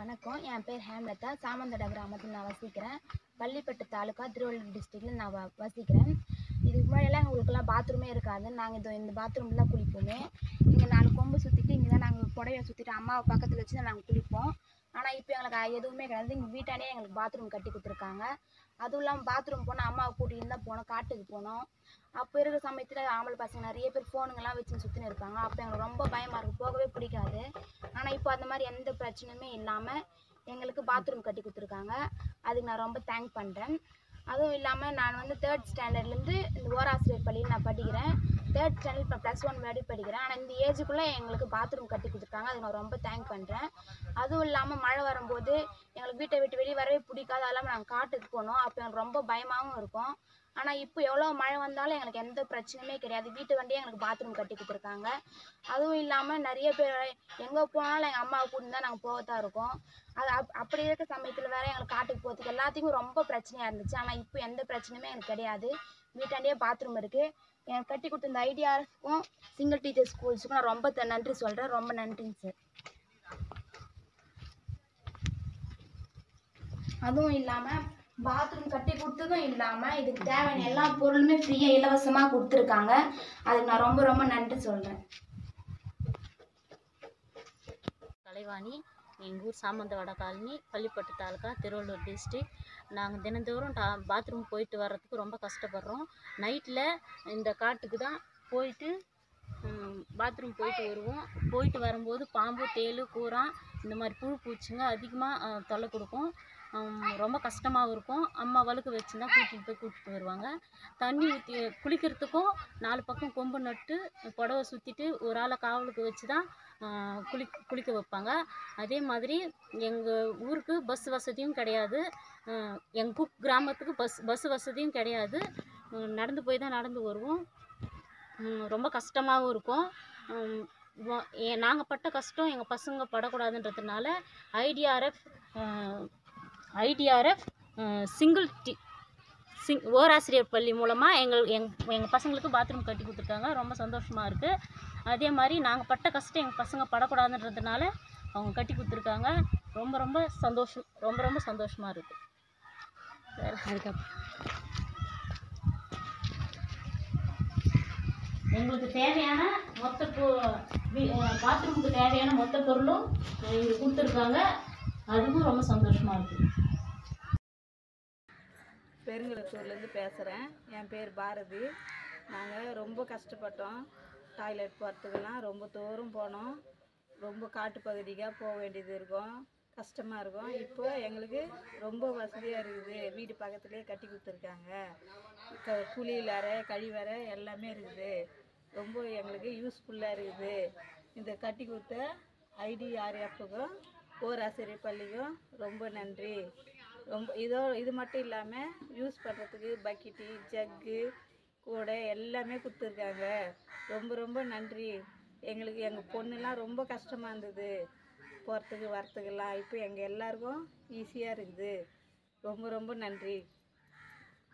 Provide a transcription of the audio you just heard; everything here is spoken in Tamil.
வணக்கம் என் பேர் ஹேம்லதா சாமந்தடா கிராமத்தில் நான் வசிக்கிறேன் பள்ளிப்பட்டு தாலுக்கா திருவள்ளூர் டிஸ்ட்ரிக்டில் நான் வ வசிக்கிறேன் இதுக்கு முன்னாடியெல்லாம் எங்களுக்கெல்லாம் பாத்ரூமே இருக்காது நாங்கள் இதோ இந்த பாத்ரூமில் தான் குளிப்போமே இங்கே நாலு கொம்பு சுற்றிட்டு இங்கே தான் நாங்கள் புடவைய சுற்றிட்டு அம்மாவை பக்கத்தில் வச்சு தான் நாங்கள் குளிப்போம் ஆனால் இப்போ எங்களுக்கு அ- எதுவுமே கிடையாது எங்கள் வீட்டாண்டே எங்களுக்கு பாத்ரூம் கட்டி கொடுத்துருக்காங்க அதுவும் இல்லாமல் பாத்ரூம் போனால் அம்மாவை கூட்டிகிட்டு தான் போனோம் காட்டுக்கு போனோம் அப்போ இருக்கிற சமயத்தில் ஆம்பளை பசங்க நிறைய பேர் ஃபோனுங்கெல்லாம் வச்சு சுற்றின்னு இருப்பாங்க அப்போ எங்களுக்கு ரொம்ப பயமாக இருக்கும் போகவே பிடிக்காது ஆனால் இப்போ அந்த மாதிரி எந்த பிரச்சனையுமே இல்லாமல் எங்களுக்கு பாத்ரூம் கட்டி கொடுத்துருக்காங்க அதுக்கு நான் ரொம்ப தேங்க் பண்ணுறேன் அதுவும் இல்லாமல் நான் வந்து தேர்ட் ஸ்டாண்டர்ட்லேருந்து இந்த ஓராசிரியர் பள்ளியில் நான் படிக்கிறேன் தேர்ட் ஸ்டாண்டர்ட் இப்போ ப்ளஸ் ஒன் வரை படிக்கிறேன் ஆனால் இந்த ஏஜுக்குள்ளே எங்களுக்கு பாத்ரூம் கட்டி கொடுத்துருக்காங்க அதுக்கு நான் ரொம்ப தேங்க் பண்ணுறேன் அதுவும் இல்லாமல் மழை வரும்போது எங்களுக்கு வீட்டை விட்டு வெளியே வரவே பிடிக்காது அதெல்லாம் நாங்கள் காட்டுக்கு போனோம் அப்போ எனக்கு ரொம்ப பயமாகவும் இருக்கும் ஆனால் இப்போ எவ்வளோ மழை வந்தாலும் எங்களுக்கு எந்த பிரச்சனையுமே கிடையாது வீட்டு வண்டியே எங்களுக்கு பாத்ரூம் கட்டி கொடுத்துருக்காங்க அதுவும் இல்லாமல் நிறைய பேர் எங்கே போனாலும் எங்கள் அம்மாவை கூட்டின்னு தான் நாங்கள் போகத்தான் இருக்கோம் அது அப் அப்படி இருக்க சமயத்தில் வேற எங்களுக்கு காட்டுக்கு போகிறதுக்கு எல்லாத்துக்கும் ரொம்ப பிரச்சனையாக இருந்துச்சு ஆனால் இப்போ எந்த பிரச்சனையுமே எனக்கு கிடையாது வீட்டாண்டே பாத்ரூம் இருக்குது எனக்கு கட்டி கொடுத்த இந்த ஐடியாருக்கும் சிங்கிள் டீச்சர் ஸ்கூல்ஸுக்கும் நான் ரொம்ப த- நன்றி சொல்கிறேன் ரொம்ப நன்றிங்க சார் அதுவும் இல்லாமல் பாத்ரூம் கட்டி கொடுத்ததும் இல்லாமல் இதுக்கு தேவையான எல்லா பொருளுமே ஃப்ரீயாக இலவசமாக கொடுத்துருக்காங்க அதுக்கு நான் ரொம்ப ரொம்ப நன்றி சொல்கிறேன் கலைவாணி எங்கள் ஊர் சாமந்தவாடா காலனி பள்ளிப்பட்டு தாலுக்கா திருவள்ளூர் டிஸ்ட்ரிக் நாங்கள் தினந்தோறும் டா பாத்ரூம் போயிட்டு வர்றதுக்கு ரொம்ப கஷ்டப்படுறோம் நைட்டில் இந்த காட்டுக்கு தான் போயிட்டு பாத்ரூம் போயிட்டு வருவோம் போயிட்டு வரும்போது பாம்பு தேள் கூரான் இந்த மாதிரி புழு பூச்சிங்க அதிகமாக தொல்லை கொடுக்கும் ஹம், ரொம்ப கஷ்டமாகவும் இருக்கும் அம்மா வழுக்கு வச்சு தான் கூட்டிகிட்டு போய் கூட்டிகிட்டு வருவாங்க தண்ணி ஊற்றி குளிக்கிறதுக்கும் நாலு பக்கம் கொம்பு நட்டு புடவை சுற்றிட்டு ஒரு ஆளை காவலுக்கு வச்சு தான் ஆஹ் குளி குளிக்க வைப்பாங்க அதே மாதிரி எங்கள் ஊருக்கு பஸ் வசதியும் கிடையாது எங்கள் குக் கிராமத்துக்கு பஸ் பஸ் வசதியும் கிடையாது உம் நடந்து போய் தான் நடந்து வருவோம் உம் ரொம்ப கஷ்டமாகவும் இருக்கும் நாங்கள் பட்ட கஷ்டம் எங்கள் பசங்க படக்கூடாதுன்றதுனால ஐடிஆர்எஃப் ஐடிஆர்எஃப் சிங்கிள் டி சிங் ஓராசிரியர் பள்ளி மூலமாக எங்கள் எங் எங்கள் பசங்களுக்கு பாத்ரூம் கட்டி கொடுத்துருக்காங்க ரொம்ப சந்தோஷமாக இருக்குது அதே மாதிரி நாங்கள் பட்ட கஷ்டம் எங்கள் பசங்க படக்கூடாதுன்றதுனால அவங்க கட்டி கொடுத்துருக்காங்க ரொம்ப ரொம்ப சந்தோஷம் ரொம்ப ரொம்ப சந்தோஷமாக இருக்குது அதுக்கப்புறம் எங்களுக்கு தேவையான மொத்த பாத்ரூமுக்கு தேவையான மொத்த பொருளும் எங்களுக்கு கொடுத்துருக்காங்க அதுவும் ரொம்ப சந்தோஷமாக இருக்குது பெருங்குளத்தூர்லேருந்து பேசுகிறேன் என் பேர் பாரதி நாங்கள் ரொம்ப கஷ்டப்பட்டோம் டாய்லெட் போகிறதுக்கெல்லாம் ரொம்ப தூரம் போனோம் ரொம்ப காட்டு பகுதிக்காக போக வேண்டியது இருக்கும் கஷ்டமாக இருக்கும் இப்போ எங்களுக்கு ரொம்ப வசதியாக இருக்குது வீடு பக்கத்துலேயே கட்டி கொடுத்துருக்காங்க க குளியலறை கழிவறை எல்லாமே இருக்குது ரொம்ப எங்களுக்கு யூஸ்ஃபுல்லாக இருக்குது இந்த கட்டி கொடுத்த ஐடிஆர்எஃப்க்கும் ஓராசிரியர் பள்ளிக்கும் ரொம்ப நன்றி ரொம்ப இதோ இது மட்டும் இல்லாமல் யூஸ் பண்ணுறதுக்கு பக்கெட்டு ஜக்கு கூடை எல்லாமே கொடுத்துருக்காங்க ரொம்ப ரொம்ப நன்றி எங்களுக்கு எங்கள் பொண்ணுலாம் ரொம்ப கஷ்டமாக இருந்தது போகிறதுக்கு வரத்துக்கெல்லாம் இப்போ எங்கள் எல்லாருக்கும் ஈஸியாக இருக்குது ரொம்ப ரொம்ப நன்றி